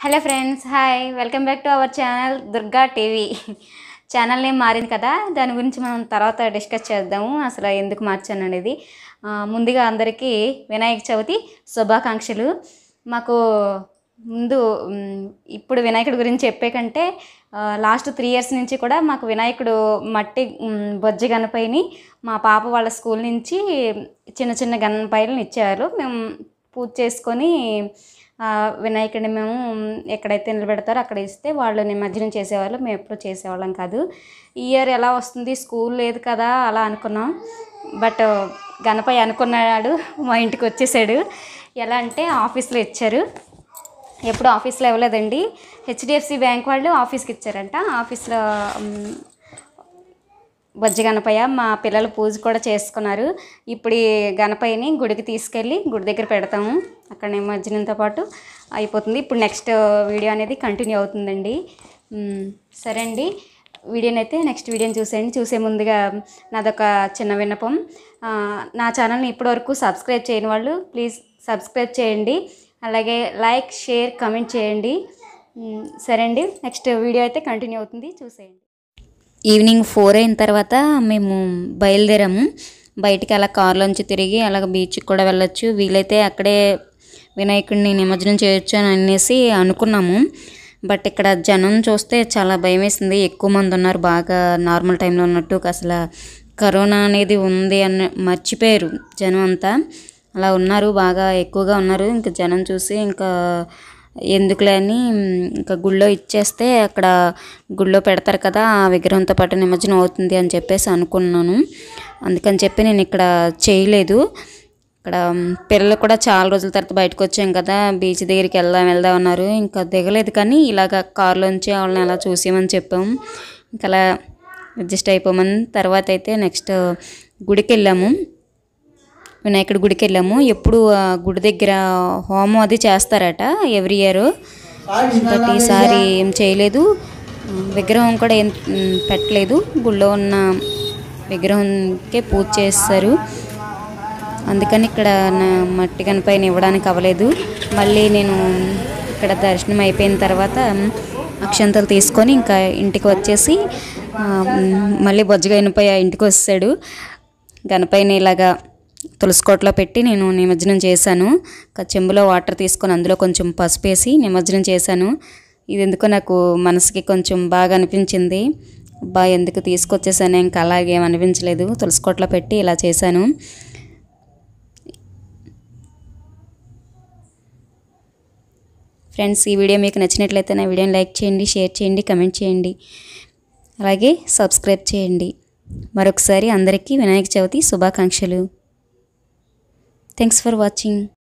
hello friends hi welcome back to our channel Durga TV channel name మారింది కదా దాని గురించి మనం తర్వాత డిస్కస్ చేద్దాము అసలు ఎందుకు మార్చాను అనేది ఆ, ముందుగా అందరికీ వినాయక చవితి శుభాకాంక్షలు మాకు ముందు మ్, ఇప్పుడు వినాయకుడి గురించి చెప్పే కంటే లాస్ట్ త్రీ ఇయర్స్ నుంచి కూడా మాకు వినాయకుడు మట్టి మ్, బొజ్జ గణపైని మా పాప వాళ్ళ స్కూల్ నుంచి చిన్న చిన్న గణపైలను ఇచ్చారు మేము పూజ చేసుకొని ఆ, వినాయకుడిని మేము ఎక్కడైతే నిలబెడతారో అక్కడ ఇస్తే వాళ్ళు నిమజ్జనం చేసేవాళ్ళు మేము ఎప్పుడు చేసేవాళ్ళం కాదు ఈ ఇయర్ ఎలా వస్తుంది స్కూల్ లేదు కదా అలా అనుకున్నాం బట్ గణపయ్య అనుకున్నాడు మా ఇంటికి వచ్చేసాడు ఎలా అంటే ఆఫీస్లో ఇచ్చారు ఎప్పుడు ఆఫీస్లో ఇవ్వలేదండి హెచ్డిఎఫ్సి బ్యాంక్ వాళ్ళు ఆఫీస్కి ఇచ్చారంట ఆఫీస్లో మ్, బొజ్జ గణపయ్య మా పిల్లలు పూజ కూడా చేసుకున్నారు ఇప్పుడు ఈ గణపయ్యని గుడికి తీసుకెళ్ళి గుడి దగ్గర పెడతాము అక్కడ నిమజ్జనంతో పాటు అయిపోతుంది ఇప్పుడు నెక్స్ట్ వీడియో అనేది కంటిన్యూ అవుతుందండి మ్, సరే అండి వీడియోని అయితే నెక్స్ట్ వీడియోని చూసేయండి చూసే ముందుగా నాదొక చిన్న విన్నపం ఆ, నా ఛానల్ని ఇప్పటివరకు సబ్స్క్రైబ్ చేయని వాళ్ళు ప్లీజ్ సబ్స్క్రైబ్ చేయండి అలాగే లైక్ షేర్ కమెంట్ చేయండి మ్, సరే అండి నెక్స్ట్ వీడియో అయితే కంటిన్యూ అవుతుంది చూసేయండి ఈవినింగ్ ఫోర్ అయిన తర్వాత మేము బయలుదేరాము బయటికి అలా కార్లోంచి తిరిగి అలాగ బీచ్కి కూడా వెళ్ళొచ్చు వీలైతే అక్కడే వినాయకుడిని నిమజ్జనం చేయొచ్చు అని అనేసి అనుకున్నాము బట్ ఇక్కడ జనం చూస్తే చాలా భయం వేసింది ఎక్కువ మంది ఉన్నారు బాగా నార్మల్ టైంలో ఉన్నట్టు అసలు కరోనా అనేది ఉంది అన్న మర్చిపోయారు జనం అంతా అలా ఉన్నారు బాగా ఎక్కువగా ఉన్నారు ఇంకా జనం చూసి ఇంకా ఎందుకులే అని ఇంకా గుళ్ళో ఇచ్చేస్తే అక్కడ గుళ్ళో పెడతారు కదా ఆ విగ్రహంతో పాటు నిమజ్జనం అవుతుంది అని చెప్పేసి అనుకున్నాను అందుకని చెప్పి నేను ఇక్కడ చేయలేదు ఇక్కడ పిల్లలు కూడా చాలా రోజుల తర్వాత బయటకు వచ్చాం కదా బీచ్ దగ్గరికి వెళ్దాం వెళ్దాం అన్నారు ఇంకా దిగలేదు కానీ ఇలాగ కారులోంచి వాళ్ళని అలా చూసామని చెప్పాము ఇంకా అలా అడ్జస్ట్ అయిపోమని తర్వాత అయితే నెక్స్ట్ గుడికి వెళ్ళాము వినాయకుడి గుడికి వెళ్ళాము ఎప్పుడు ఆ గుడి దగ్గర హోమం అది చేస్తారట ఎవ్రీ ఇయర్ బట్ ఈసారి ఏం చేయలేదు విగ్రహం కూడా ఏం మ్, పెట్టలేదు గుళ్ళో ఉన్న విగ్రహంకే పూజ చేస్తారు అందుకని ఇక్కడ నా మట్టి గణపైన ఇవ్వడానికి అవ్వలేదు మళ్ళీ నేను ఇక్కడ దర్శనం అయిపోయిన తర్వాత అక్షంతలు తీసుకొని ఇంకా ఇంటికి వచ్చేసి ఆ, మళ్ళీ బొజ్జ గణపయ్య ఇంటికి వస్తాడు గణపైన ఇలాగా తులసికోటలో పెట్టి నేను నిమజ్జనం చేశాను ఒక చెంబులో వాటర్ తీసుకొని అందులో కొంచెం పసుపు వేసి నిమజ్జనం చేశాను ఇది ఎందుకో నాకు మనసుకి కొంచెం బాగా అనిపించింది బా ఎందుకు తీసుకొచ్చేసాను ఇంకా అలాగేం అనిపించలేదు తులసికోటలో పెట్టి ఇలా చేశాను ఫ్రెండ్స్ ఈ వీడియో మీకు నచ్చినట్లయితే నా వీడియోని లైక్ చేయండి షేర్ చేయండి కమెంట్ చేయండి అలాగే సబ్స్క్రైబ్ చేయండి మరొకసారి అందరికీ వినాయక చవితి శుభాకాంక్షలు థ్యాంక్స్ ఫర్ వాచింగ్